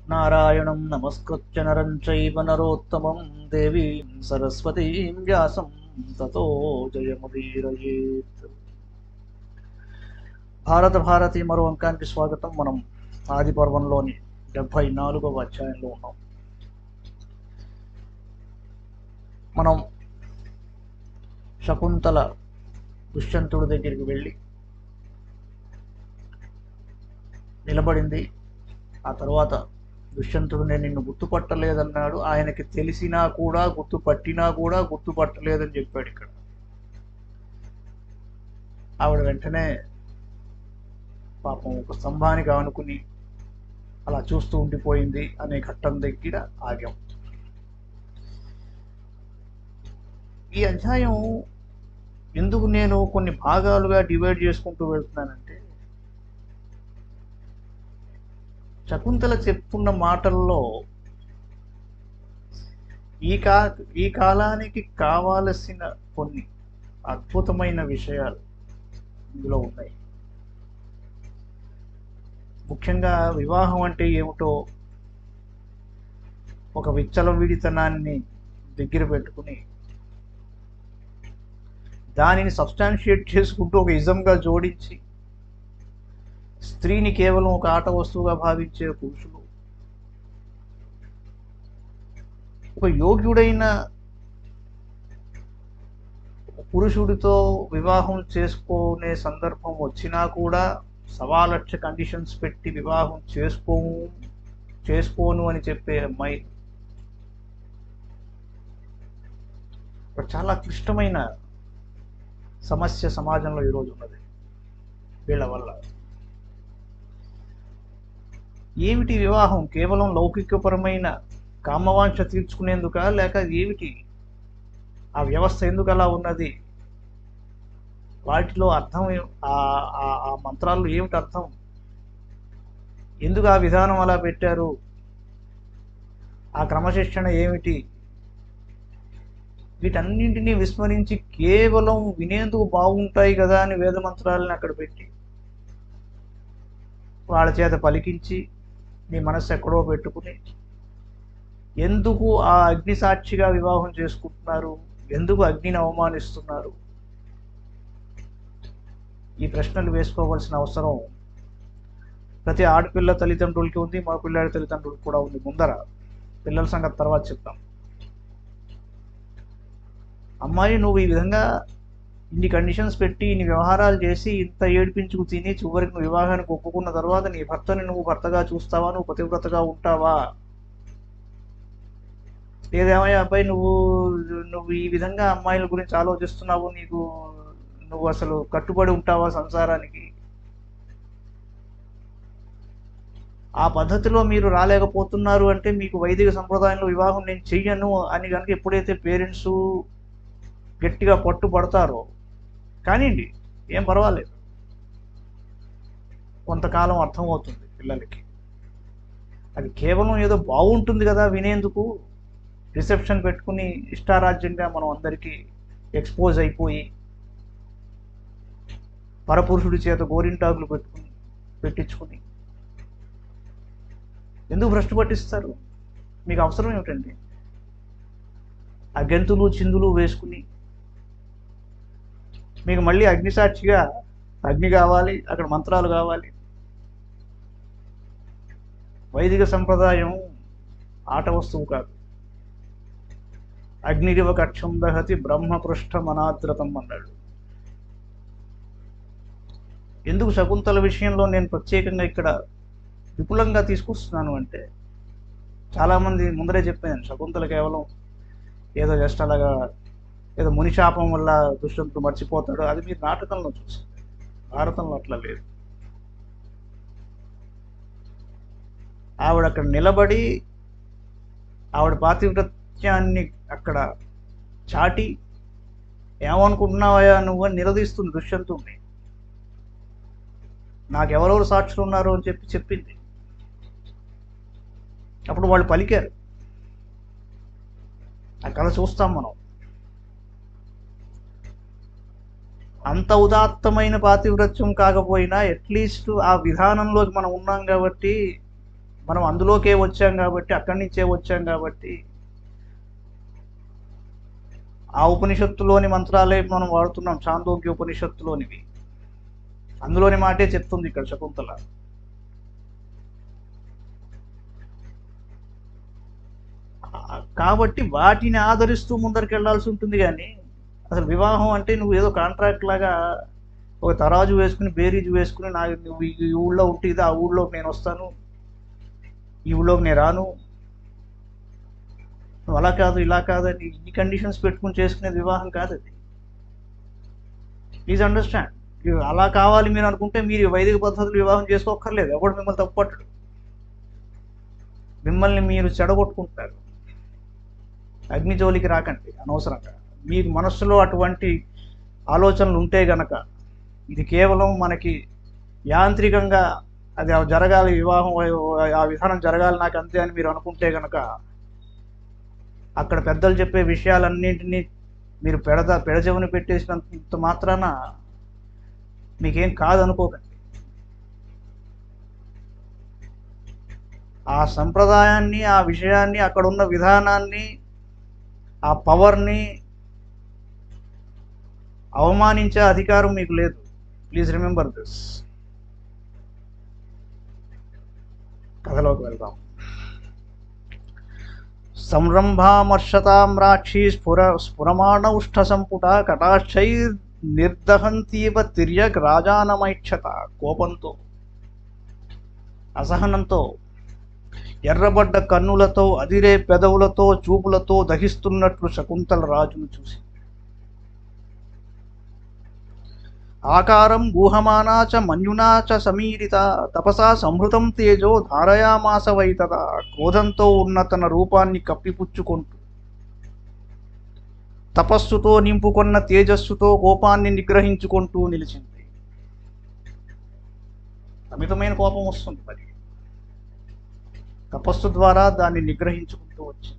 నారాయణం నమస్కృత్య నరం చైవ నరోత్తమం దేవీం సరస్వతీం వ్యాసం తతో జయముదీరయేత్ భారత భారతి మరో అంకానికి స్వాగతం మనం ఆది పర్వంలోని డెబ్భై నాలుగవ అధ్యాయంలో ఉన్నాం మనం శకుంతల దుష్యంతుడి దగ్గరికి వెళ్ళి నిలబడింది ఆ తర్వాత దుష్యంతుడు నేను నిన్ను గుర్తుపట్టలేదన్నాడు ఆయనకి తెలిసినా కూడా గుర్తుపట్టినా కూడా గుర్తుపట్టలేదని చెప్పాడు ఇక్కడ ఆవిడ వెంటనే పాపం ఒక స్తంభానికి ఆనుకుని అలా చూస్తూ ఉండిపోయింది అనే ఘట్టం దగ్గర ఆగాం ఈ అధ్యాయం ఎందుకు నేను కొన్ని భాగాలుగా డివైడ్ చేసుకుంటూ వెళ్తున్నానంటే శకుంతల చెప్తున్న మాటల్లో ఈ కా ఈ కాలానికి కావాల్సిన కొన్ని అద్భుతమైన విషయాలు ఇందులో ఉన్నాయి ముఖ్యంగా వివాహం అంటే ఏమిటో ఒక విచ్చలవిడితనాన్ని దగ్గర పెట్టుకుని దానిని సబ్స్టాన్షియేట్ చేసుకుంటూ ఒక ఇజంగా జోడించి స్త్రీని కేవలం ఒక ఆట వస్తువుగా భావించే పురుషులు ఒక యోగ్యుడైన పురుషుడితో వివాహం చేసుకునే సందర్భం వచ్చినా కూడా సవా లక్ష కండిషన్స్ పెట్టి వివాహం చేసుకోము చేసుకోను అని చెప్పే అమ్మాయి ఒక చాలా క్లిష్టమైన సమస్య సమాజంలో ఈరోజు ఉన్నది వీళ్ళ వల్ల ఏమిటి వివాహం కేవలం లౌకికపరమైన కామవాంఛ తీర్చుకునేందుక లేక ఏమిటి ఆ వ్యవస్థ ఎందుకు అలా ఉన్నది వాటిలో అర్థం ఏ- ఆ- ఆ- ఆ మంత్రాల్లో ఏమిటి అర్థం ఎందుకు ఆ విధానం అలా పెట్టారు ఆ క్రమశిక్షణ ఏమిటి వీటన్నింటినీ విస్మరించి కేవలం వినేందుకు బాగుంటాయి కదా అని వేద మంత్రాలను అక్కడ పెట్టి వాళ్ళ చేత పలికించి నీ మనస్సు ఎక్కడో పెట్టుకుని ఎందుకు ఆ అగ్ని సాక్షిగా వివాహం చేసుకుంటున్నారు ఎందుకు అగ్నిని అవమానిస్తున్నారు ఈ ప్రశ్నలు వేసుకోవాల్సిన అవసరం ప్రతి ఆడపిల్ల తల్లిదండ్రులకి ఉంది మా పిల్లాడి తల్లిదండ్రులకు కూడా ఉంది ముందర పిల్లల సంగతి తర్వాత చెప్తాం అమ్మాయి నువ్వు ఈ విధంగా ఇన్ని కండిషన్స్ పెట్టి ఇన్ని వ్యవహారాలు చేసి ఇంత ఏడిపించుకు తిని చివరికి నువ్వు వివాహానికి ఒప్పుకున్న తర్వాత నీ భర్తని నువ్వు భర్తగా చూస్తావా నువ్వు పతివ్రతగా ఉంటావా లేదేమయ్యా అబ్బాయి నువ్వు నువ్వు ఈ విధంగా అమ్మాయిల గురించి ఆలోచిస్తున్నావు నీకు నువ్వు అసలు కట్టుబడి ఉంటావా సంసారానికి ఆ పద్ధతిలో మీరు రాలేకపోతున్నారు అంటే మీకు వైదిక సంప్రదాయంలో వివాహం నేను చెయ్యను అని కనుక ఎప్పుడైతే పేరెంట్స్ గట్టిగా పట్టుబడతారో కానివ్వండి ఏం పర్వాలేదు కొంతకాలం అర్థమవుతుంది పిల్లలకి అది కేవలం ఏదో బాగుంటుంది కదా వినేందుకు రిసెప్షన్ పెట్టుకుని ఇష్టారాజ్యంగా మనం అందరికీ ఎక్స్పోజ్ అయిపోయి పరపురుషుడి చేత గోరింటాకులు పెట్టుకుని పెట్టించుకుని ఎందుకు భ్రష్టు పట్టిస్తారు మీకు అవసరం ఏమిటండి ఆ గెంతులు చిందులు వేసుకుని మీకు మళ్ళీ అగ్నిసాక్షిగా అగ్ని కావాలి అక్కడ మంత్రాలు కావాలి వైదిక సంప్రదాయం ఆట వస్తువు కాదు అగ్నిరివ కక్షం దహతి బ్రహ్మపృష్ఠ మనాద్రతం అన్నాడు ఎందుకు శకుంతల విషయంలో నేను ప్రత్యేకంగా ఇక్కడ విపులంగా తీసుకొస్తున్నాను అంటే చాలామంది ముందరే చెప్పాను శకుంతల కేవలం ఏదో జస్ట్ అలాగా ఏదో మునిశాపం వల్ల దుష్యంతుడు మర్చిపోతాడు అది మీరు నాటకంలో చూసింది భారతంలో అట్లా లేదు ఆవిడ అక్కడ నిలబడి ఆవిడ పాతివ్రత్యాన్ని అక్కడ చాటి ఏమనుకుంటున్నావయ్యా నువ్వు అని నిలదీస్తుంది దుష్యంతుడిని నాకెవరెవరు సాక్షులు ఉన్నారు అని చెప్పి చెప్పింది అప్పుడు వాళ్ళు పలికారు ఆ కథ చూస్తాం మనం అంత ఉదాత్తమైన పాతివ్రత్యం కాకపోయినా అట్లీస్ట్ ఆ విధానంలోకి మనం ఉన్నాం కాబట్టి మనం అందులోకే వచ్చాం కాబట్టి అక్కడి నుంచే వచ్చాం కాబట్టి ఆ ఉపనిషత్తులోని మంత్రాలే మనం వాడుతున్నాం చాందోగ్య ఉపనిషత్తులోనివి అందులోని మాటే చెప్తుంది ఇక్కడ శకుంతల ఆ, కాబట్టి వాటిని ఆదరిస్తూ ముందరికి వెళ్ళాల్సి ఉంటుంది కానీ అసలు వివాహం అంటే నువ్వు ఏదో కాంట్రాక్ట్ లాగా ఒక తరాజు వేసుకుని బేరీజు వేసుకుని నా నువ్వు ఈ ఈ ఊళ్ళో ఉంటే ఇది ఆ ఊళ్ళోకి నేను వస్తాను ఈ ఊళ్ళోకి నేను రాను నువ్వు అలా కాదు ఇలా కాదు అని ఈ కండిషన్స్ పెట్టుకుని చేసుకునే వివాహం కాదు అది ప్లీజ్ అండర్స్టాండ్ అలా కావాలి మీరు అనుకుంటే మీరు ఈ వైదిక పద్ధతులు వివాహం చేసుకోక్కర్లేదు ఎవడు మిమ్మల్ని తప్పుపట్టడు మిమ్మల్ని మీరు చెడగొట్టుకుంటారు అగ్ని జోలికి రాకండి అనవసరంగా మీకు మనస్సులో అటువంటి ఆలోచనలు ఉంటే గనక ఇది కేవలం మనకి యాంత్రికంగా అది జరగాలి వివాహం ఆ విధానం జరగాలి నాకు అంతే అని మీరు అనుకుంటే గనక అక్కడ పెద్దలు చెప్పే విషయాలన్నింటినీ మీరు పెడద పెడచెవిని పెట్టేసినంత మాత్రాన మీకేం కాదనుకోకండి ఆ సంప్రదాయాన్ని ఆ విషయాన్ని అక్కడ ఉన్న విధానాన్ని ఆ పవర్ని అవమానించే అధికారం మీకు లేదు ప్లీజ్ రిమెంబర్ దిస్ కథలోకి వెళ్దాం సంరంభామర్షతాం రాక్షి స్ఫుర స్ఫురమాణౌష్ఠ సంపుట కటాక్షై నిర్దహంతీవ తిర్యక్ రాజానమైక్షత కోపంతో అసహనంతో ఎర్రబడ్డ కన్నులతో అదిరే పెదవులతో చూపులతో దహిస్తున్నట్లు శకుంతల రాజును చూసి ఆకారం గూహమానా చ మన్యునా చ సమీరిత తపసా సంహృతం తేజో ధారయామాస వైతద క్రోధంతో ఉన్న తన రూపాన్ని కప్పిపుచ్చుకుంటూ తపస్సుతో నింపుకొన్న తేజస్సుతో కోపాన్ని నిగ్రహించుకుంటూ నిలిచింది అమితమైన కోపం వస్తుంది మరి తపస్సు ద్వారా దాన్ని నిగ్రహించుకుంటూ వచ్చింది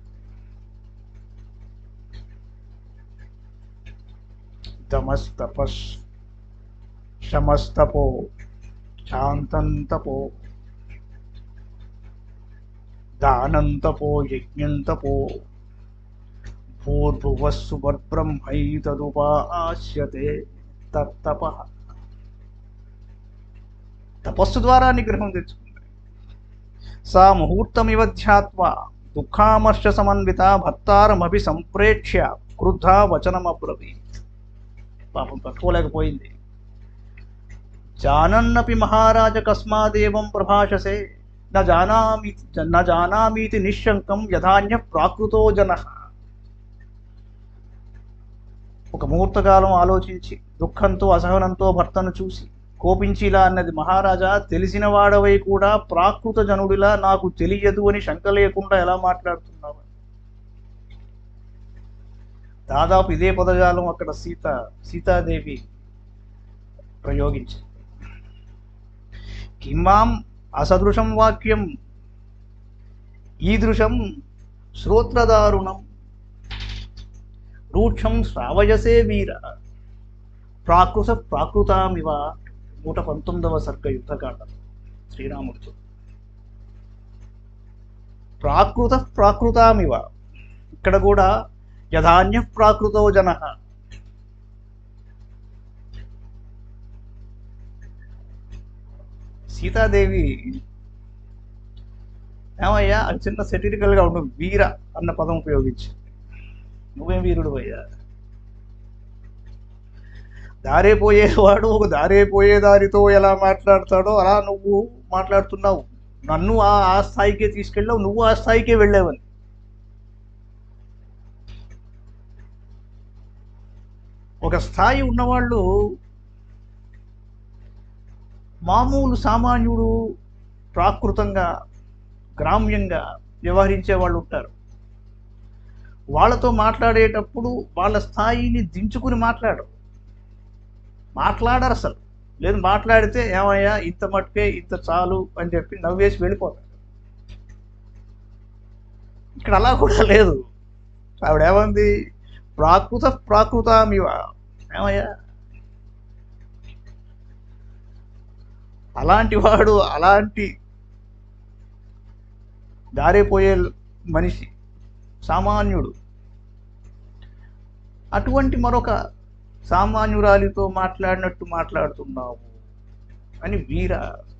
తమస్తపస్ శమస్తపో శాంతంతపో దానంతపో యజ్ఞంతపో భూర్భువస్సు బ్రహ్మైతదుపాస్యతే తత్తప తపస్సు ద్వారా నిగ్రహం తెచ్చుకుంది సా ముహూర్తమివ ధ్యాత్వా దుఃఖామర్ష సమన్విత భర్తారమభి సంప్రేక్ష్య క్రుద్ధ వచనమబ్రవీత్ పాపం తట్టుకోలేకపోయింది జానన్నపి మహారాజ కస్మాదేవం ప్రభాషసే న జానామి న జానామీతి నిశంకం యథాన్య ప్రాకృతో జన ఒక ముహూర్తకాలం ఆలోచించి దుఃఖంతో అసహనంతో భర్తను చూసి కోపించి ఇలా అన్నది మహారాజా తెలిసిన వాడవై కూడా ప్రాకృత జనుడిలా నాకు తెలియదు అని శంక లేకుండా ఎలా మాట్లాడుతున్నావు దాదాపు ఇదే పదజాలం అక్కడ సీత సీతాదేవి ప్రయోగించింది కిమాం అసదృశం వాక్యం ఈదృశం శ్రోత్రదారుణం రూక్షం శ్రావయసే వీర ప్రాకృత ప్రాకృతామివ నూట పంతొమ్మిదవ సర్గ యుద్ధకాండం శ్రీరాముడితో ప్రాకృత ప్రాకృతామివ ఇక్కడ కూడా యథాన్య ప్రాకృతో జన సీతాదేవి ఏమయ్యా అది చిన్న సెటిరికల్గా ఉంటుంది వీర అన్న పదం ఉపయోగించింది నువ్వేం వీరుడు అయ్యా దారే పోయేవాడు ఒక దారే పోయే దారితో ఎలా మాట్లాడతాడో అలా నువ్వు మాట్లాడుతున్నావు నన్ను ఆ ఆ స్థాయికే తీసుకెళ్ళావు నువ్వు ఆ స్థాయికే వెళ్ళావని ఒక స్థాయి ఉన్నవాళ్ళు మామూలు సామాన్యుడు ప్రాకృతంగా గ్రామ్యంగా వ్యవహరించే వాళ్ళు ఉంటారు వాళ్ళతో మాట్లాడేటప్పుడు వాళ్ళ స్థాయిని దించుకుని మాట్లాడరు మాట్లాడరు అసలు లేదు మాట్లాడితే ఏమయ్యా ఇంత మట్టుకే ఇంత చాలు అని చెప్పి నవ్వేసి వెళ్ళిపోతారు ఇక్కడ అలా కూడా లేదు ఆవిడ ఏమంది ప్రాకృత ప్రాకృతమివ ఏమయ్యా అలాంటి వాడు అలాంటి దారిపోయే మనిషి సామాన్యుడు అటువంటి మరొక సామాన్యురాలితో మాట్లాడినట్టు మాట్లాడుతున్నావు అని వీర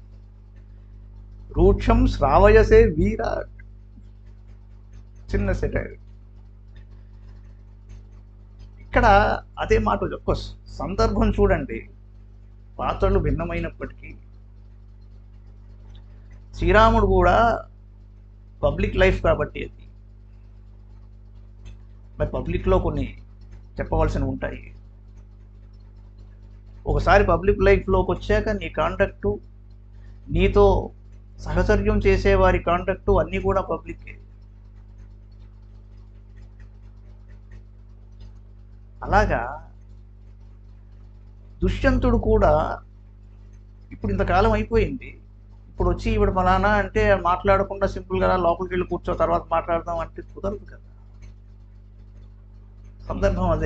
రూక్షం శ్రావయసే వీర చిన్న సెటైర్ ఇక్కడ అదే మాట ఒక్క సందర్భం చూడండి పాత్రలు భిన్నమైనప్పటికీ శ్రీరాముడు కూడా పబ్లిక్ లైఫ్ కాబట్టి అది మరి పబ్లిక్లో కొన్ని చెప్పవలసినవి ఉంటాయి ఒకసారి పబ్లిక్ లైఫ్లోకి వచ్చాక నీ కాంటాక్టు నీతో సహచర్యం చేసేవారి కాంటాక్టు అన్నీ కూడా పబ్లికే అలాగా దుష్యంతుడు కూడా ఇప్పుడు ఇంతకాలం అయిపోయింది ఇప్పుడు వచ్చి ఇప్పుడు ఫలానా అంటే మాట్లాడకుండా సింపుల్గా లోపలికి వెళ్ళి కూర్చో తర్వాత మాట్లాడదాం అంటే కుదరదు కదా సందర్భం అదే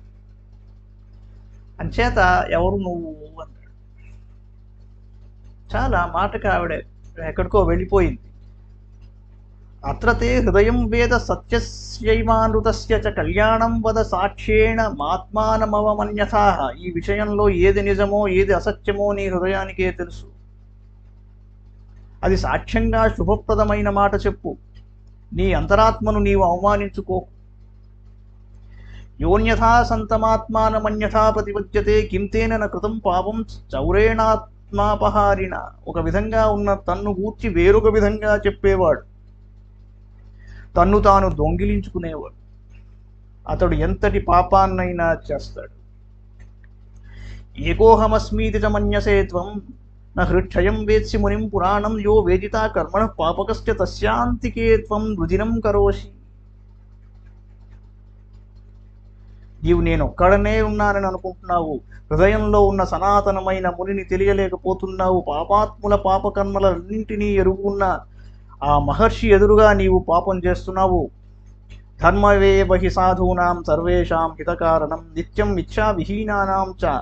అంచేత ఎవరు నువ్వు అన్నాడు చాలా మాటకి ఆవిడ ఎక్కడికో వెళ్ళిపోయింది అత్రతే హృదయం వేద సత్యస్యైమానృతస్య చ కళ్యాణం వద సాక్ష్యేణ మాత్మానమవమన్యథా ఈ విషయంలో ఏది నిజమో ఏది అసత్యమో నీ హృదయానికే తెలుసు అది సాక్ష్యంగా శుభప్రదమైన మాట చెప్పు నీ అంతరాత్మను నీవు అవమానించుకో యోన్యథా సంతమాత్మానమన్యథా ప్రతిపద్యతే కింతేన న కృతం పాపం చౌరేణాత్మాపహారిణ ఒక విధంగా ఉన్న తన్ను గూర్చి వేరొక విధంగా చెప్పేవాడు తన్ను తాను దొంగిలించుకునేవాడు అతడు ఎంతటి పాపాన్నైనా చేస్తాడు ఏకోహమస్మీతి చ మన్యసే త్వం న హృక్షయం వేత్సి మునిం పురాణం యో వేదితా కర్మణ పాపకస్య తస్యాంతికే త్వం రుజినం కరోషి నీవు నేను ఒక్కడనే ఉన్నానని అనుకుంటున్నావు హృదయంలో ఉన్న సనాతనమైన మునిని తెలియలేకపోతున్నావు పాపాత్ముల పాపకర్మలన్నింటినీ ఎరుగున్న ఆ మహర్షి ఎదురుగా నీవు పాపం చేస్తున్నావు ధర్మవే బహి సాధూనాం సర్వేషాం హితకారణం నిత్యం మిథ్యా విహీనానాం చ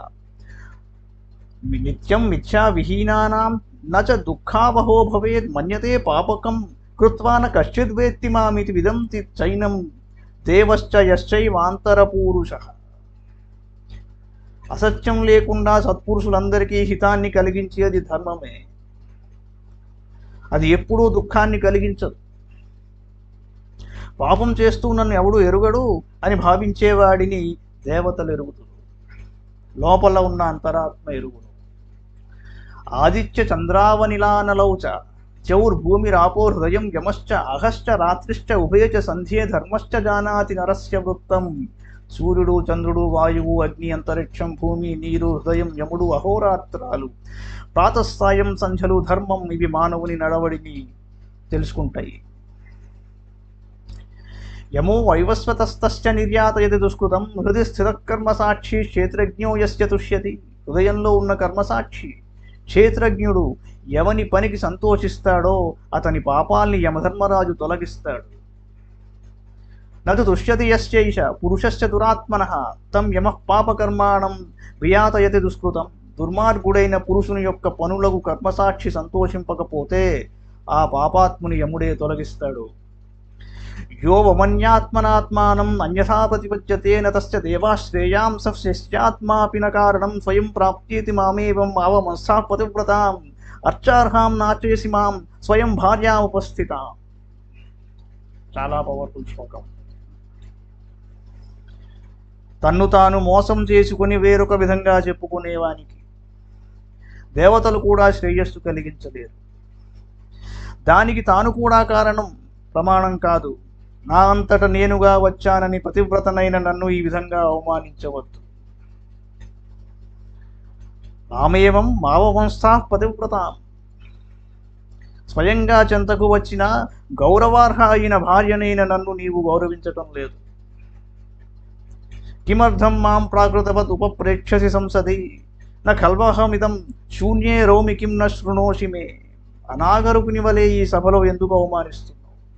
నిత్యం మిథ్యా విహీనానాం నచ దుఃఖావహో భవేద్ మన్యతే పాపకం కృత్వా న కశ్చిద్ వేత్తి మామితి విదంతి చైనం దేవశ్చ యశ్చైవాంతరపూరుష అసత్యం లేకుండా సత్పురుషులందరికీ హితాన్ని కలిగించేది ధర్మమే అది ఎప్పుడూ దుఃఖాన్ని కలిగించదు పాపం చేస్తూ నన్ను ఎవడు ఎరుగడు అని భావించేవాడిని దేవతలు ఎరుగుతుడు లోపల ఉన్న అంతరాత్మ ఎరుగును ఆదిత్య చంద్రావనిలానలౌచ చౌర్భూమిరాపో హృదయం యమశ్చ అహశ్చ రాత్రిశ్చ ఉభయచ సంధ్యే ధర్మశ్చ జానాతి నరస్య వృత్తం సూర్యుడు చంద్రుడు వాయువు అగ్ని అంతరిక్షం భూమి నీరు హృదయం యముడు అహోరాత్రాలు ప్రాతస్థాయం సంధ్యలు ధర్మం ఇవి మానవుని నడవడిని తెలుసుకుంటాయి యమో వైవస్వతస్తశ్చ నిర్యాతయతి దుష్కృతం హృదయ స్థితకర్మ సాక్షి క్షేత్రజ్ఞో యస్య తుష్యతి హృదయంలో ఉన్న కర్మసాక్షి క్షేత్రజ్ఞుడు ఎవని పనికి సంతోషిస్తాడో అతని పాపాల్ని యమధర్మరాజు తొలగిస్తాడు నతు తుష్యతి యశ్చైష పురుషశ్చ దురాత్మన తం యమః పాపకర్మాణం వియాతయతి దుష్కృతం దుర్మార్గుడైన పురుషుని యొక్క పనులకు కర్మసాక్షి సంతోషింపకపోతే ఆ పాపాత్ముని యముడే తొలగిస్తాడు యో వమన్యాత్మనాత్మానం అన్యథా ప్రతిపద్యతే నతశ్చ దేవాశ్రేయాం సస్యాత్మాపి న కారణం స్వయం ప్రాప్తేతి మామేవం అవమస్థా పతివ్రతాం అర్చార్హాం నాచయసి మాం స్వయం భార్యాముపస్థితాం చాలా పవర్ఫుల్ శ్లోకం తన్ను తాను మోసం చేసుకుని వేరొక విధంగా చెప్పుకునేవానికి దేవతలు కూడా శ్రేయస్సు కలిగించలేరు దానికి తాను కూడా కారణం ప్రమాణం కాదు నా అంతట నేనుగా వచ్చానని పతివ్రతనైన నన్ను ఈ విధంగా అవమానించవద్దు మామేవం మావవంస్థా పతివ్రతాం స్వయంగా చెంతకు వచ్చిన గౌరవార్హ అయిన భార్యనైన నన్ను నీవు గౌరవించటం లేదు కిమర్థం మాం ప్రాకృతవత్ ఉపప్రేక్షసి సంసది న కల్వహమిదం శూన్యే రోమి కిం న శృణోషి మే అనాగరుకుని వలె ఈ సభలో ఎందుకు అవమానిస్తున్నావు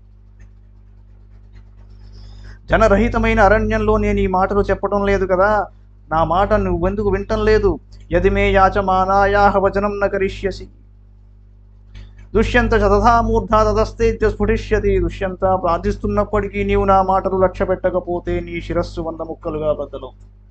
జనరహితమైన అరణ్యంలో నేను ఈ మాటలు చెప్పడం లేదు కదా నా మాట నువ్వెందుకు వింటం లేదు యది మే యాచమానాయాహ వచనం న కరిష్యసి దుష్యంత శతథా మూర్ధా తదస్తే స్ఫుటిష్యతి దుష్యంత ప్రార్థిస్తున్నప్పటికీ నీవు నా మాటలు లక్ష్య పెట్టకపోతే నీ శిరస్సు వంద ముక్కలుగా బద్దలు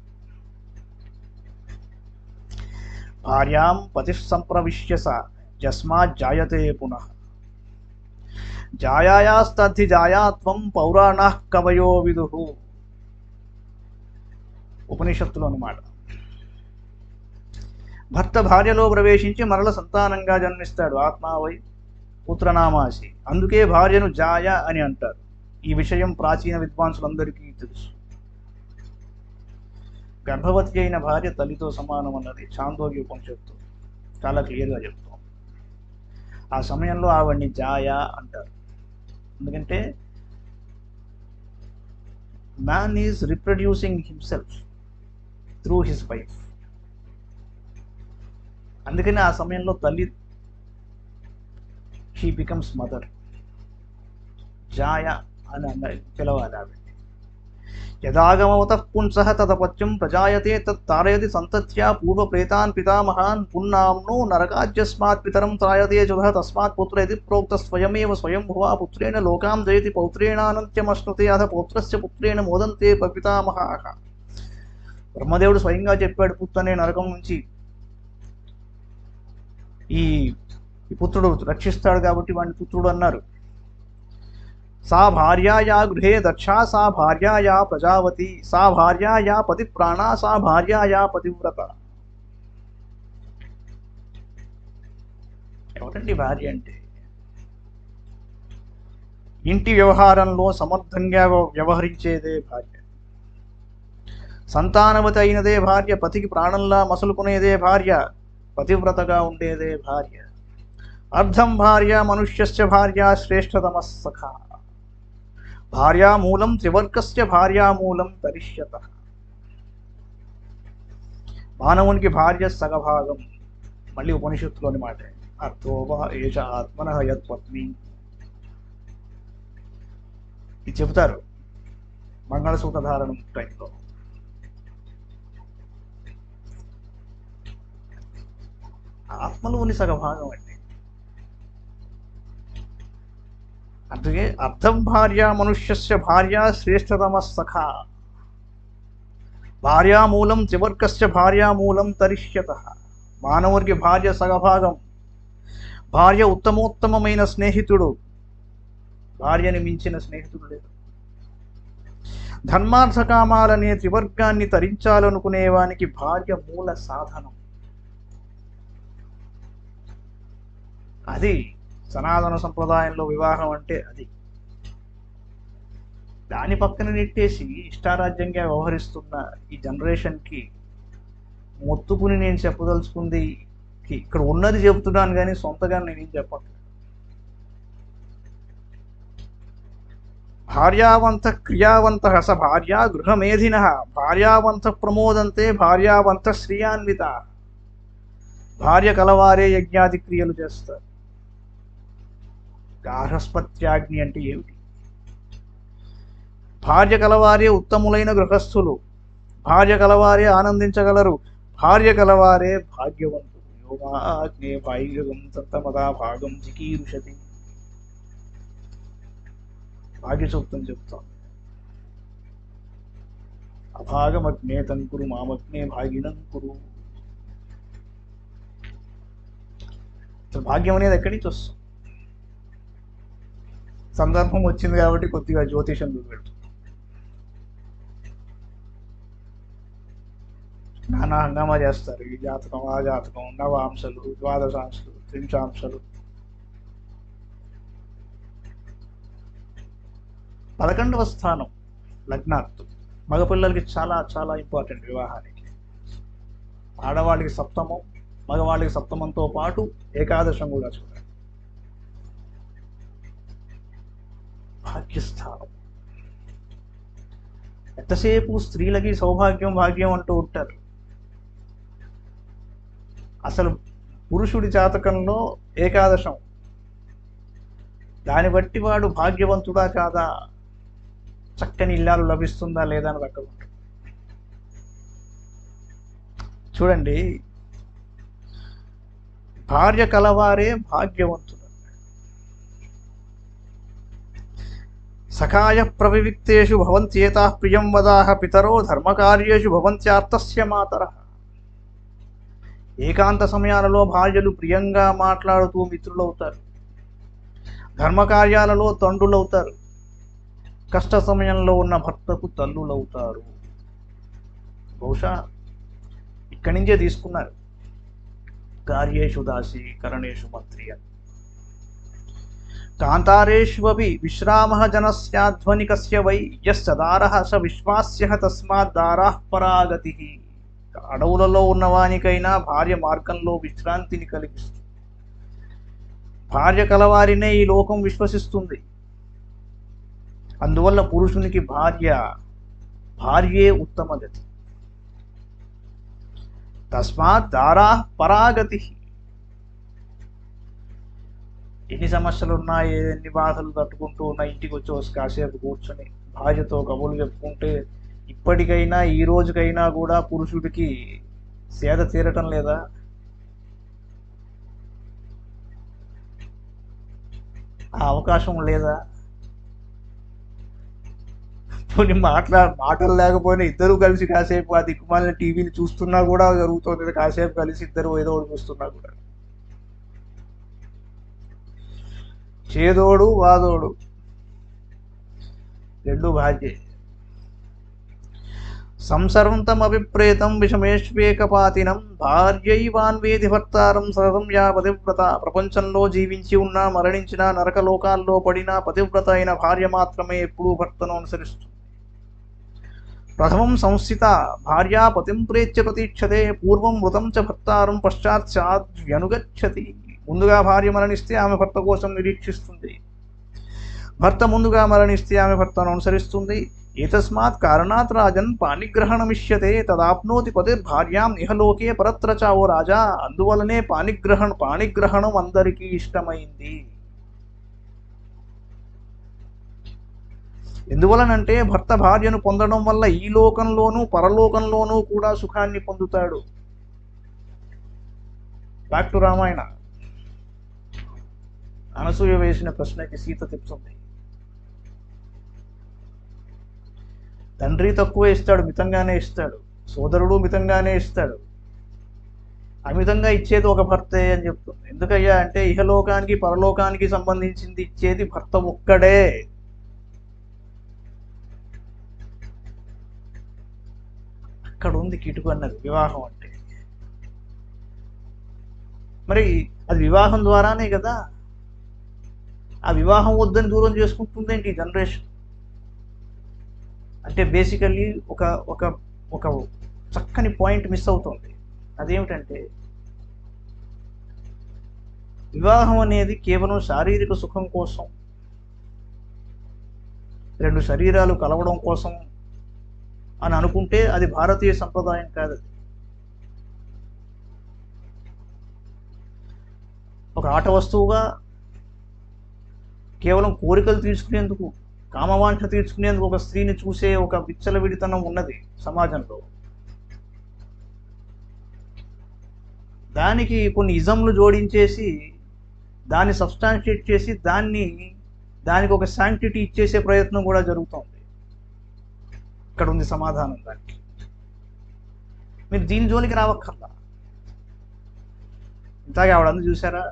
భార్యాం పతి సంప్రవిశ్య స యస్మాత్ జాయతే పునః జాయాయాస్తద్ధి జాయాత్వం పౌరాణ కవయో విదు ఉపనిషత్తులు అన్నమాట భర్త భార్యలో ప్రవేశించి మరల సంతానంగా జన్మిస్తాడు ఆత్మావై పుత్రనామాసి అందుకే భార్యను జాయ అని అంటారు ఈ విషయం ప్రాచీన విద్వాంసులందరికీ తెలుసు గర్భవతి అయిన భార్య తల్లితో సమానం అన్నది చాందోగ్య ఉపనిషత్తు చాలా క్లియర్గా చెప్తాం ఆ సమయంలో ఆవిడ్ని జాయ అంటారు ఎందుకంటే man is reproducing himself through his wife అందుకని ఆ సమయంలో తల్లి షీ బికమ్స్ మదర్ జాయ అని అన్న పిలవాలి ఆవిడ యదాగమవత పుంసః తదపత్యం ప్రజాయతే తత్ తారయతి సంతత్యా పూర్వప్రేతాన్ పితామహాన్ పున్నాంనో నరకాజ్యస్మాత్ పితరం త్రాయతే చుధ తస్మాత్ పుత్ర ఇది ప్రోక్త స్వయమేవ స్వయంభువా పుత్రేణ లోకాం జయతి పౌత్రేణానంత్యమశ్నుతే అథ పౌత్రస్య పుత్రేణ మోదంతే పితామహాః బ్రహ్మదేవుడు స్వయంగా చెప్పాడు పుత్తనే నరకం నుంచి ఈ ఈ పుత్రుడు రక్షిస్తాడు కాబట్టి వాడిని పుత్రుడు అన్నారు సా భార్యాయా గృహే దక్షా సా భార్యాయా ప్రజావతి సా భార్యాయా పతి ప్రాణ సా భార్యాయా పతివ్రత ఎవరండి భార్య అంటే ఇంటి వ్యవహారంలో సమర్థంగా వ్యవహరించేదే భార్య సంతానవతి అయినదే భార్య పతికి ప్రాణంలా మసులుకునేదే భార్య పతివ్రతగా ఉండేదే భార్య అర్ధం భార్య మనుష్యస్య భార్య శ్రేష్టతమ సఖ భార్యామూలం త్రివర్గస్య భార్యామూలం తరిష్యత మానవునికి భార్య సగభాగం మళ్ళీ ఉపనిషత్తులోని మాట అర్థోవా ఏష ఆత్మన యత్పత్ని ఇది చెబుతారు మంగళసూత్ర ధారణం టైంలో ఆత్మలోని సగభాగం అండి అందుకే అర్థం భార్య మనుష్యస్య భార్య శ్రేష్టతమ సఖ భార్యామూలం త్రివర్గస్య భార్యామూలం తరిష్యత మానవునికి భార్య సగభాగం భార్య ఉత్తమోత్తమమైన స్నేహితుడు భార్యని మించిన స్నేహితుడు లేడు ధర్మార్థకామాలనే త్రివర్గాన్ని తరించాలనుకునేవానికి భార్య మూల సాధనం అది సనాతన సంప్రదాయంలో వివాహం అంటే అది దాని పక్కన నెట్టేసి ఇష్టారాజ్యంగా వ్యవహరిస్తున్న ఈ జనరేషన్కి మొత్తుకుని నేను చెప్పదలుచుకుంది ఇక్కడ ఉన్నది చెప్తున్నాను కానీ సొంతగా నేనేం చెప్పట్లేదు భార్యావంత క్రియావంత స భార్య గృహమేధిన భార్యావంత ప్రమోదంతే భార్యావంత శ్రియాన్విత భార్య కలవారే యజ్ఞాది క్రియలు చేస్తారు గార్హస్పత్యాగ్ని అంటే ఏమిటి భార్య కలవారే ఉత్తములైన గృహస్థులు భార్య కలవారే ఆనందించగలరు భార్య కలవారే భాగ్యవంతులు యోగాగ్నే భాగ్యం సంతమదా భాగం చికీరుషతి భాగ్య సూక్తం చెప్తాం అభాగమగ్నే తంకురు మామగ్నే భాగినం కురు అసలు భాగ్యం అనేది ఎక్కడి నుంచి వస్తుంది సందర్భం వచ్చింది కాబట్టి కొద్దిగా జ్యోతిషం చూపెడుతుంది నానా హంగామా చేస్తారు ఈ జాతకం ఆ జాతకం నవాంశలు ద్వాదశాంశలు త్రింశాంశలు పదకొండవ స్థానం లగ్నార్థం మగపిల్లలకి చాలా చాలా ఇంపార్టెంట్ వివాహానికి ఆడవాళ్ళకి సప్తమం మగవాళ్ళకి సప్తమంతో పాటు ఏకాదశం కూడా చూడాలి భాగ్యస్థానం ఎంతసేపు స్త్రీలకి సౌభాగ్యం భాగ్యం అంటూ ఉంటారు అసలు పురుషుడి జాతకంలో ఏకాదశం దాన్ని బట్టి వాడు భాగ్యవంతుడా కాదా చక్కని ఇల్లాలు లభిస్తుందా లేదా అని లెక్క ఉంటుంది చూడండి భార్య కలవారే భాగ్యవంతుడు సఖాయ ప్రవివిక్తేషు భవంత్యేతా ప్రియం వదాహ పితరో ధర్మకార్యేషు భవంత్యార్థస్య మాతర ఏకాంత సమయాలలో భార్యలు ప్రియంగా మాట్లాడుతూ మిత్రులవుతారు ధర్మకార్యాలలో తండ్రులవుతారు కష్ట సమయంలో ఉన్న భర్తకు తల్లులవుతారు బహుశా ఇక్కడి నుంచే తీసుకున్నారు కార్యేషు దాసి కరణేషు మంత్రి అని కాంతారేష్వపి విశ్రామ జనస్యాధ్వనికస్య వై యస్సదార స విశ్వాస్య తస్మాత్ దారా పరాగతి అడవులలో ఉన్నవానికైనా భార్య మార్గంలో విశ్రాంతిని కలిగిస్తుంది భార్య కలవారినే ఈ లోకం విశ్వసిస్తుంది అందువల్ల పురుషునికి భార్య భార్యే ఉత్తమ గతి తస్మాత్ దారా పరాగతి ఎన్ని సమస్యలు ఉన్నా ఎన్ని బాధలు తట్టుకుంటూ ఉన్నా ఇంటికి వచ్చి వచ్చి కాసేపు కూర్చొని భార్యతో కబుర్లు చెప్పుకుంటే ఇప్పటికైనా ఈ రోజుకైనా కూడా పురుషుడికి సేద తీరటం లేదా ఆ అవకాశం లేదా కొన్ని మాట్లా మాటలు లేకపోయినా ఇద్దరు కలిసి కాసేపు ఆ దిక్కుమాలిన టీవీని చూస్తున్నా కూడా జరుగుతుంది కాసేపు కలిసి ఇద్దరు ఏదో ఒకటి చూస్తున్నా కూడా చేదోడు వాదోడు రెండు బాధ్యే సంసర్వంతమభిప్రేతం విషమేష్వేకపాతినం భార్యైవాన్వేది భర్తారం సరదం యా పతివ్రత ప్రపంచంలో జీవించి ఉన్నా మరణించిన నరకలోకాల్లో పడిన పతివ్రత అయిన భార్య మాత్రమే ఎప్పుడూ భర్తను అనుసరిస్తుంది ప్రథమం సంస్థిత భార్యా పతిం ప్రేత్య ప్రతీక్షతే పూర్వం మృతం చ భర్తారం పశ్చాత్సాద్వ్యనుగచ్చతి ముందుగా భార్య మరణిస్తే ఆమె భర్త కోసం నిరీక్షిస్తుంది భర్త ముందుగా మరణిస్తే ఆమె భర్తను అనుసరిస్తుంది ఏతస్మాత్ కారణాత్ రాజన్ పాణిగ్రహణమిష్యతే తదాప్నోతి పతిర్భార్యాం ఇహలోకే పరత్ర చావో రాజా అందువలనే పాణిగ్రహణ పాణిగ్రహణం అందరికీ ఇష్టమైంది ఎందువలనంటే భర్త భార్యను పొందడం వల్ల ఈ లోకంలోనూ పరలోకంలోనూ కూడా సుఖాన్ని పొందుతాడు బ్యాక్ టు రామాయణ అనసూయ వేసిన ప్రశ్నకి సీత చెప్తుంది తండ్రి తక్కువ ఇస్తాడు మితంగానే ఇస్తాడు సోదరుడు మితంగానే ఇస్తాడు అమితంగా ఇచ్చేది ఒక భర్తే అని చెప్తుంది ఎందుకయ్యా అంటే ఇహలోకానికి పరలోకానికి సంబంధించింది ఇచ్చేది భర్త ఒక్కడే అక్కడ ఉంది కిటుకు అన్నది వివాహం అంటే మరి అది వివాహం ద్వారానే కదా ఆ వివాహం వద్దని దూరం చేసుకుంటుందేంటి ఈ జనరేషన్ అంటే బేసికల్లీ ఒక ఒక ఒక చక్కని పాయింట్ మిస్ అవుతుంది అదేమిటంటే వివాహం అనేది కేవలం శారీరక సుఖం కోసం రెండు శరీరాలు కలవడం కోసం అని అనుకుంటే అది భారతీయ సంప్రదాయం కాదు అది. ఒక ఆట వస్తువుగా కేవలం కోరికలు తీర్చుకునేందుకు కామవాంఛ తీర్చుకునేందుకు ఒక స్త్రీని చూసే ఒక విచ్చలవిడితనం ఉన్నది సమాజంలో దానికి కొన్ని ఇజంలు జోడించేసి దాన్ని సబ్స్టాన్షియేట్ చేసి దాన్ని దానికి ఒక శాంక్టిటీ ఇచ్చేసే ప్రయత్నం కూడా జరుగుతోంది ఇక్కడ ఉంది సమాధానం దానికి మీరు దీని జోలికి రావక్కర్లా ఇంతాగా ఆవిడందు చూసారా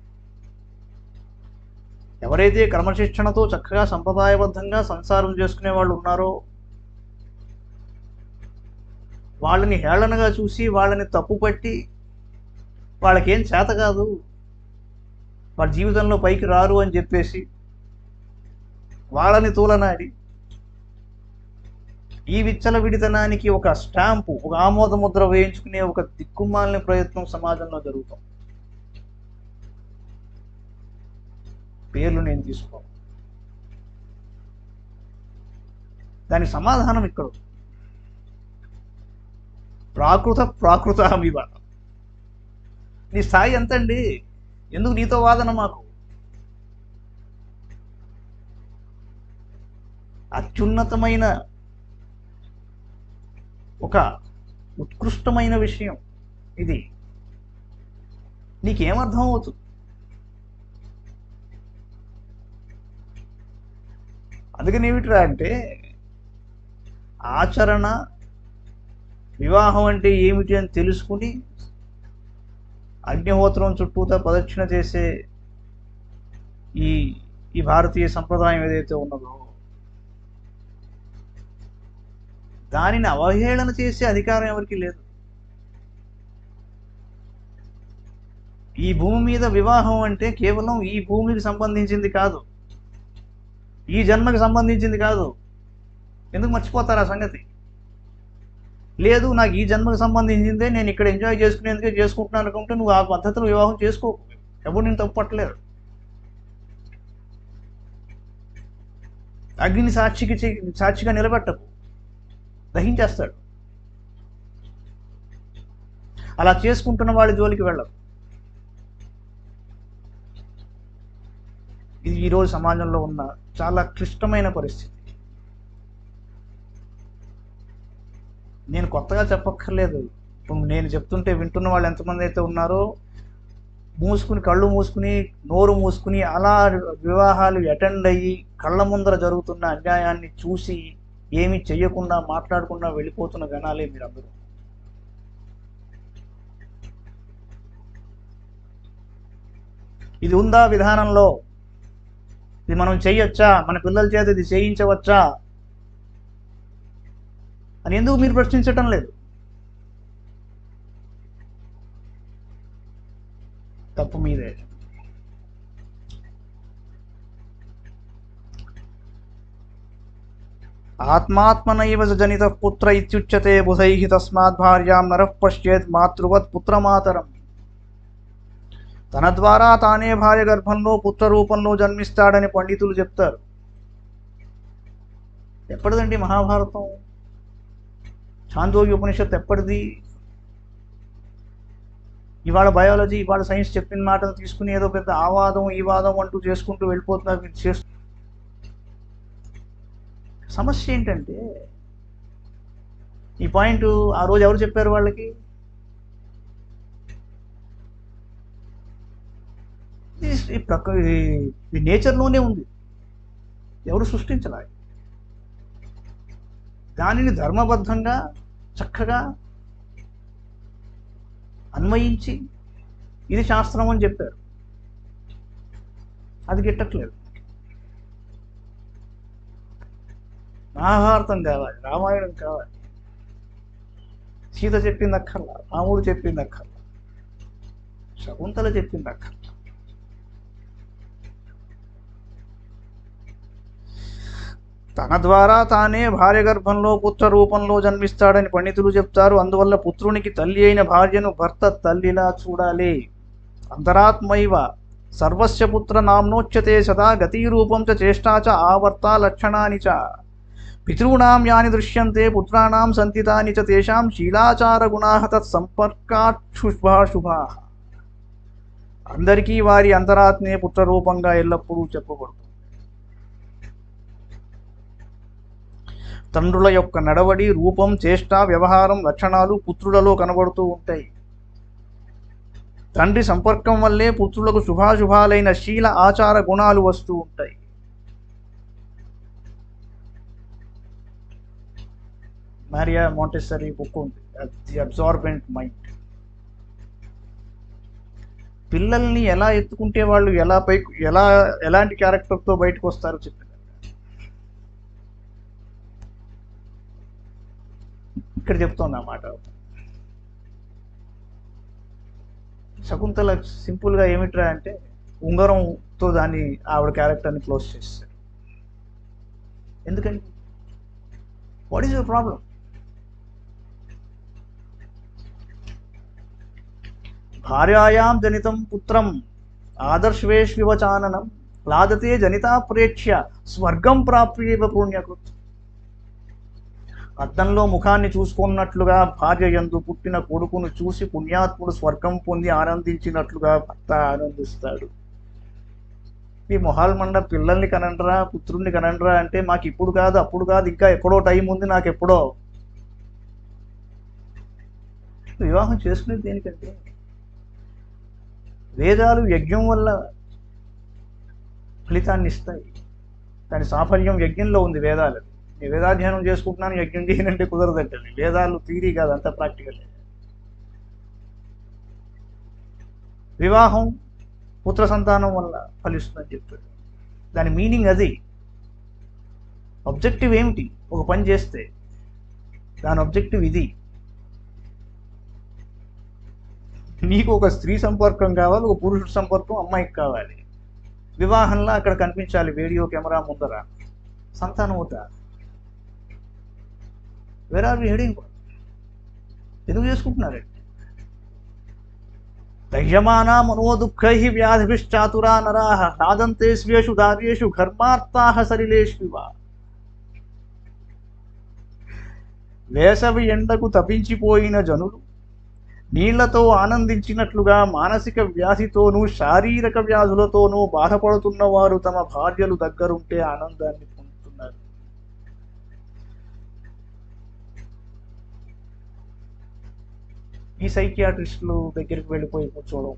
ఎవరైతే క్రమశిక్షణతో చక్కగా సంప్రదాయబద్ధంగా సంసారం చేసుకునే వాళ్ళు ఉన్నారో వాళ్ళని హేళనగా చూసి వాళ్ళని తప్పుపట్టి వాళ్ళకేం చేత కాదు వాళ్ళ జీవితంలో పైకి రారు అని చెప్పేసి వాళ్ళని తూలనాడి ఈ విచ్చల విడితనానికి ఒక స్టాంపు ఒక ఆమోద ముద్ర వేయించుకునే ఒక దిక్కుమాలిన ప్రయత్నం సమాజంలో జరుగుతుంది పేర్లు నేను తీసుకోను దాని సమాధానం ఇక్కడ ఉంది. ప్రాకృత ప్రాకృతమివ నీ స్థాయి ఎంతండి ఎందుకు నీతో వాదన మాకు అత్యున్నతమైన ఒక ఉత్కృష్టమైన విషయం ఇది నీకేమర్థం అవుతుంది అందుకని ఏమిట్రా అంటే ఆచరణ వివాహం అంటే ఏమిటి అని తెలుసుకుని అగ్నిహోత్రం చుట్టూతా ప్రదక్షిణ చేసే ఈ ఈ భారతీయ సంప్రదాయం ఏదైతే ఉన్నదో దానిని అవహేళన చేసే అధికారం ఎవరికి లేదు ఈ భూమి మీద వివాహం అంటే కేవలం ఈ భూమికి సంబంధించింది కాదు ఈ జన్మకి సంబంధించింది కాదు ఎందుకు మర్చిపోతారు ఆ సంగతి లేదు నాకు ఈ జన్మకు సంబంధించిందే నేను ఇక్కడ ఎంజాయ్ చేసుకునేందుకే చేసుకుంటున్నాను అనుకుంటే నువ్వు ఆ పద్ధతిలో వివాహం చేసుకోకు ఎవరు నేను తప్పట్లేరు అగ్నిని సాక్షికి చే- సాక్షిగా నిలబెట్టకు దహించేస్తాడు అలా చేసుకుంటున్న వాడి జోలికి వెళ్ళకు ఇది ఈరోజు సమాజంలో ఉన్న చాలా క్లిష్టమైన పరిస్థితి నేను కొత్తగా చెప్పక్కర్లేదు ఇప్పుడు నేను చెప్తుంటే వింటున్న వాళ్ళు ఎంతమంది అయితే ఉన్నారో మూసుకుని కళ్ళు మూసుకుని నోరు మూసుకుని అలా వివాహాలు అటెండ్ అయ్యి కళ్ళ ముందర జరుగుతున్న అన్యాయాన్ని చూసి ఏమీ చెయ్యకుండా మాట్లాడకుండా వెళ్ళిపోతున్న గణాలే మీరందరూ ఇది ఉందా విధానంలో ఇది మనం చెయ్యొచ్చా మన పిల్లల చేత ఇది చేయించవచ్చా అని ఎందుకు మీరు ప్రశ్నించటం లేదు తప్పు మీదే ఆత్మాత్మనైవ జనిత పుత్ర ఇత్యుచ్యతే బుధై తస్మాత్ భార్యాం నరః పశ్యేత్ మాతృవత్ పుత్రమాతరం తన ద్వారా తానే భార్య గర్భంలో పుత్ర రూపంలో జన్మిస్తాడని పండితులు చెప్తారు ఎప్పటిదండి మహాభారతం చాందోగి ఉపనిషత్తు ఎప్పటిది ఇవాళ బయాలజీ ఇవాళ సైన్స్ చెప్పిన మాటలు తీసుకుని ఏదో పెద్ద ఆ వాదం ఈ వాదం అంటూ చేసుకుంటూ వెళ్ళిపోతున్నారు మీరు చేస్తూ సమస్య ఏంటంటే ఈ పాయింట్ ఆ రోజు ఎవరు చెప్పారు వాళ్ళకి ఇది- ఈ ప్రక ఈ- ఈ నేచర్లోనే ఉంది ఎవరు సృష్టించలే దానిని ధర్మబద్ధంగా చక్కగా అన్వయించి ఇది శాస్త్రం అని చెప్పారు అది గిట్టట్లేదు మహాభారతం కావాలి రామాయణం కావాలి సీత చెప్పింది అక్కర్లా రాముడు చెప్పింది అక్కర్లా శకుంతల చెప్పింది అక్కర్లా తన ద్వారా తానే భార్య గర్భంలో పుత్ర రూపంలో జన్మిస్తాడని పండితులు చెప్తారు అందువల్ల పుత్రునికి తల్లి అయిన భార్యను భర్త తల్లిలా చూడాలి అంతరాత్మైవ సర్వస్య పుత్ర నామ్నోచ్యతే సదా గతిరూపం చ చేష్టా చ ఆవర్త లక్షణాని చ పితॄణాం యాని దృశ్యంతే పుత్రాణాం సంతి తాని చ తేషాం శీలాచార గుణాః తత్ సంపర్కాత్ శుభాశుభా అందరికీ వారి అంతరాత్మే పుత్రరూపంగా ఎల్లప్పుడూ చెప్పబడుతుంది తండ్రుల యొక్క నడవడి రూపం చేష్ట వ్యవహారం లక్షణాలు పుత్రులలో కనబడుతూ ఉంటాయి తండ్రి సంపర్కం వల్లే పుత్రులకు శుభాశుభాలైన శీల ఆచార గుణాలు వస్తూ ఉంటాయి మారియా మాంటెసరీ బుక్ ఉంది ది అబ్జార్బెంట్ మైండ్ పిల్లల్ని ఎలా ఎత్తుకుంటే వాళ్ళు ఎలా పై ఎలా ఎలాంటి క్యారెక్టర్తో బయటకు వస్తారో చెప్పింది ఇక్కడ చెప్తోంది ఆ మాట శకుంతల సింపుల్గా ఏమిట్రా అంటే ఉంగరంతో దాన్ని ఆవిడ క్యారెక్టర్ని క్లోజ్ చేస్తారు ఎందుకని వాట్ ఈస్ యువర్ ప్రాబ్లం భార్యాయాం జనితం పుత్రం ఆదర్శవేష్వివచాననం లాదతే జనితా ప్రేక్ష్య స్వర్గం ప్రాప్యేవ పుణ్యకృత్ అద్దంలో ముఖాన్ని చూసుకున్నట్లుగా భార్య యందు పుట్టిన కొడుకును చూసి పుణ్యాత్ముడు స్వర్గం పొంది ఆనందించినట్లుగా భర్త ఆనందిస్తాడు ఈ మొహాల్ మండ పిల్లల్ని కనండ్రా పుత్రుల్ని కనండ్రా అంటే మాకు ఇప్పుడు కాదు అప్పుడు కాదు ఇంకా ఎక్కడో టైం ఉంది నాకు ఎప్పుడో వివాహం చేసుకునేది దేనికంటే వేదాలు యజ్ఞం వల్ల ఫలితాన్ని ఇస్తాయి దాని సాఫల్యం యజ్ఞంలో ఉంది వేదాలు నేను వేదాధ్యయనం చేసుకుంటున్నాను యజ్ఞం చేయనంటే కుదరదంటది వేదాలు థీరీ కాదు అంతా ప్రాక్టికల్ వివాహం పుత్ర సంతానం వల్ల ఫలిస్తుందని చెప్తాడు దాని మీనింగ్ అది ఆబ్జెక్టివ్ ఏమిటి ఒక పని చేస్తే దాని ఆబ్జెక్టివ్ ఇది నీకు ఒక స్త్రీ సంపర్కం కావాలి ఒక పురుషుడు సంపర్కం అమ్మాయికి కావాలి వివాహంలో అక్కడ కనిపించాలి వీడియో కెమెరా ముందర సంతానం అవుతా వేర్ ఆర్ వి హెడింగ్ ఎందుకు చేసుకుంటున్నారండి దహ్యమానా మనోదుఃఖై వ్యాధిభిశ్చాతురా నరా సాధంతే స్వేషు దార్యేషు ఘర్మార్తా సరిలేష్వివా వేసవి ఎండకు తపించిపోయిన జనులు నీళ్లతో ఆనందించినట్లుగా మానసిక వ్యాధితోనూ శారీరక వ్యాధులతోనూ బాధపడుతున్న వారు తమ భార్యలు దగ్గరుంటే ఆనందాన్ని పొందుతున్నారు ఈ సైకియాట్రిస్టులు దగ్గరికి వెళ్ళిపోయి కూర్చోవడం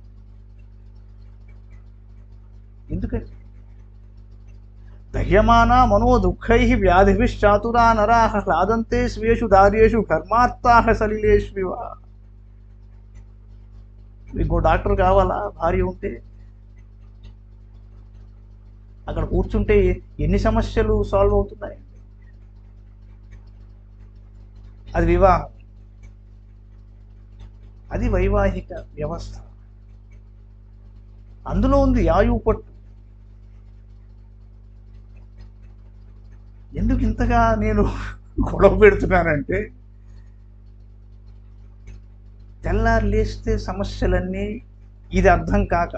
ఎందుకని దహ్యమాన మనో దుఃఖై వ్యాధిభిశ్చాతురా నరా హ్లాదంతే స్వేషు దార్యేషు కర్మార్తా సలిలేష్వివా ఇంకో డాక్టర్ కావాలా భార్య ఉంటే అక్కడ కూర్చుంటే ఎన్ని సమస్యలు సాల్వ్ అవుతున్నాయి అది వివాహం అది వైవాహిక వ్యవస్థ అందులో ఉంది ఆయువు పట్టు ఎందుకు ఇంతగా నేను గొడవ పెడుతున్నానంటే తెల్లారు లేస్తే సమస్యలన్నీ ఇది అర్థం కాక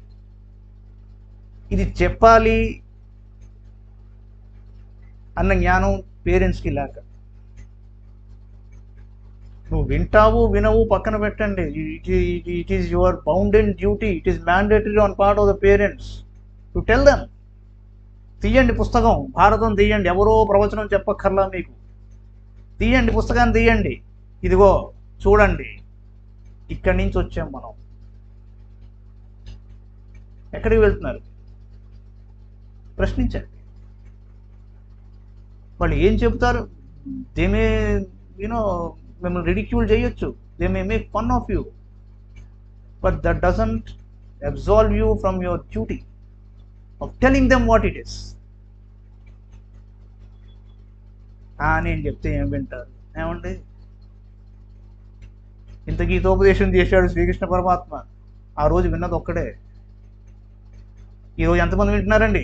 ఇది చెప్పాలి అన్న జ్ఞానం పేరెంట్స్కి లేక నువ్వు వింటావు వినవు పక్కన పెట్టండి it is your bound and duty it is mandatory on part of the parents to tell them తీయండి పుస్తకం భారతం తీయండి ఎవరో ప్రవచనం చెప్పక్కర్లా మీకు తీయండి పుస్తకాన్ని తీయండి ఇదిగో చూడండి ఇక్కడి నుంచి వచ్చాం మనం ఎక్కడికి వెళ్తున్నారు ప్రశ్నించండి వాళ్ళు ఏం చెబుతారు దేమే యూనో మిమ్మల్ని రిడిక్యూల్ చేయొచ్చు they may make fun of you but that doesn't absolve you from your duty of telling them what it is నేను చెప్తే ఏం వింటారు ఏమండి ఇంత గీతోపదేశం చేశాడు శ్రీకృష్ణ పరమాత్మ ఆ రోజు విన్నది ఒక్కడే ఈరోజు ఎంతమంది వింటున్నారండి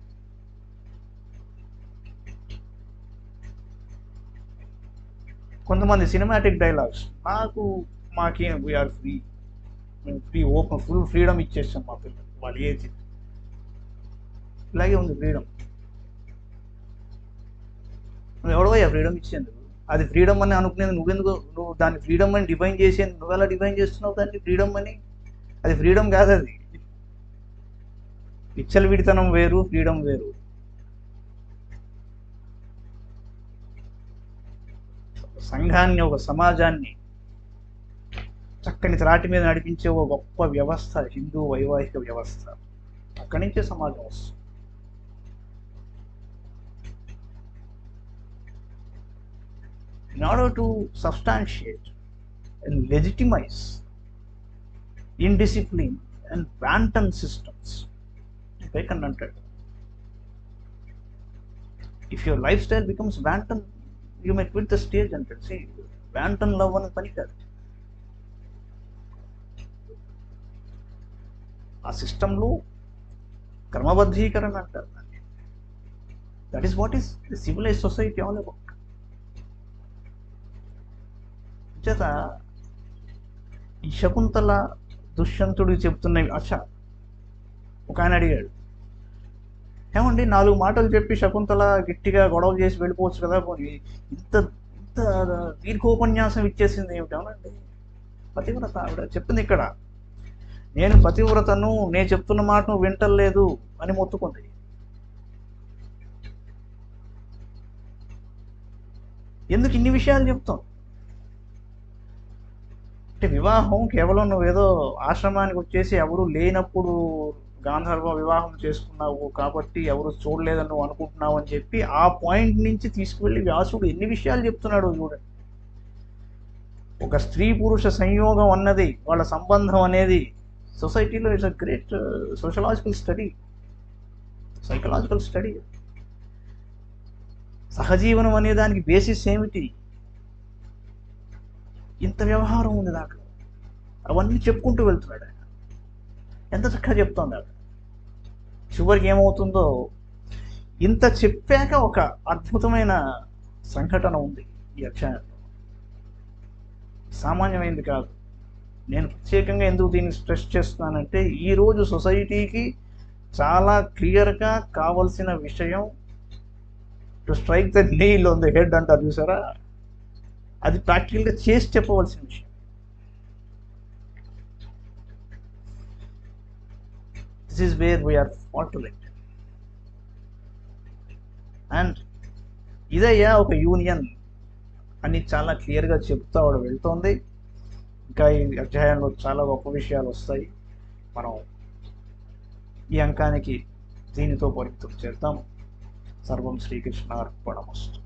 కొంతమంది సినిమాటిక్ డైలాగ్స్ నాకు మాకేం వీఆర్ ఫ్రీ మేము ఫ్రీ ఓపెన్ ఫుల్ ఫ్రీడమ్ ఇచ్చేస్తాం మా పిల్లలు వాళ్ళు ఏది ఇలాగే ఉంది ఫ్రీడమ్ నువ్వు ఎవడవయ్యా ఫ్రీడమ్ ఇచ్చేందుకు అది ఫ్రీడమ్ అని అనుకునేది నువ్వెందుకు నువ్వు దాన్ని ఫ్రీడమ్ అని డిఫైన్ చేసేది నువ్వు ఎలా డిఫైన్ చేస్తున్నావు దాన్ని ఫ్రీడమ్ అని అది ఫ్రీడమ్ కాదు అది పిచ్చల విడితనం వేరు ఫ్రీడమ్ వేరు సంఘాన్ని ఒక సమాజాన్ని చక్కని త్రాటి మీద నడిపించే ఒక గొప్ప వ్యవస్థ హిందూ వైవాహిక వ్యవస్థ అక్కడి నుంచే సమాజం వస్తుంది in order to substantiate and legitimize indiscipline and wanton systems. Bacon antaడు if your lifestyle becomes wanton, you may quit the stage అంటాడు see wanton love అనే పని కాదు ఆ సిస్టంలో క్రమబద్ధీకరణ అంటారు that is what is the civilize society all about చేత ఈ శకుంతల దుష్యంతుడికి చెప్తున్న ఆశ ఒక ఆయన అడిగాడు ఏమండి నాలుగు మాటలు చెప్పి శకుంతల గట్టిగా గొడవ చేసి వెళ్ళిపోవచ్చు కదా పోనీ ఇంత ఇంత దీర్ఘోపన్యాసం ఇచ్చేసింది ఏమిటి అవునండి పతివ్రత ఆవిడ చెప్పింది ఇక్కడ నేను పతివ్రతను నేను చెప్తున్న మాటను వింటలేదు అని మొత్తుకుంది ఎందుకు ఇన్ని విషయాలు చెప్తాం అంటే వివాహం కేవలం నువ్వేదో ఆశ్రమానికి వచ్చేసి ఎవరు లేనప్పుడు గాంధర్వ వివాహం చేసుకున్నావు కాబట్టి ఎవరు చూడలేదని నువ్వు అనుకుంటున్నావు అని చెప్పి ఆ పాయింట్ నుంచి తీసుకువెళ్ళి వ్యాసుడు ఎన్ని విషయాలు చెప్తున్నాడు చూడండి ఒక స్త్రీ పురుష సంయోగం అన్నది వాళ్ళ సంబంధం అనేది సొసైటీలో it's a great sociological study psychological study సహజీవనం అనే దానికి బేసిస్ ఏమిటి ఇంత వ్యవహారం ఉంది దాంట్లో అవన్నీ చెప్పుకుంటూ వెళ్తున్నాడు ఆయన ఎంత చక్కగా చెప్తోంది ఆవిడ చివరికి ఏమవుతుందో ఇంత చెప్పాక ఒక అద్భుతమైన సంఘటన ఉంది ఈ అధ్యాయంలో సామాన్యమైనది కాదు నేను ప్రత్యేకంగా ఎందుకు దీన్ని స్ట్రెస్ చేస్తున్నానంటే ఈరోజు సొసైటీకి చాలా క్లియర్గా కావలసిన విషయం to strike the nail on the head అంటారు చూసారా అది ప్రాక్టికల్గా చేసి చెప్పవలసిన విషయం దిస్ ఈస్ వేర్ వీఆర్ ఫాల్టులెట్ అండ్ ఇదయ్యా ఒక యూనియన్ అని చాలా క్లియర్గా చెప్తూ ఆవిడ వెళ్తోంది ఇంకా ఈ అధ్యాయంలో చాలా గొప్ప విషయాలు వస్తాయి మనం ఈ అంకానికి దీనితో పరిమితం చేద్దాం సర్వం శ్రీకృష్ణ అర్పణమస్తు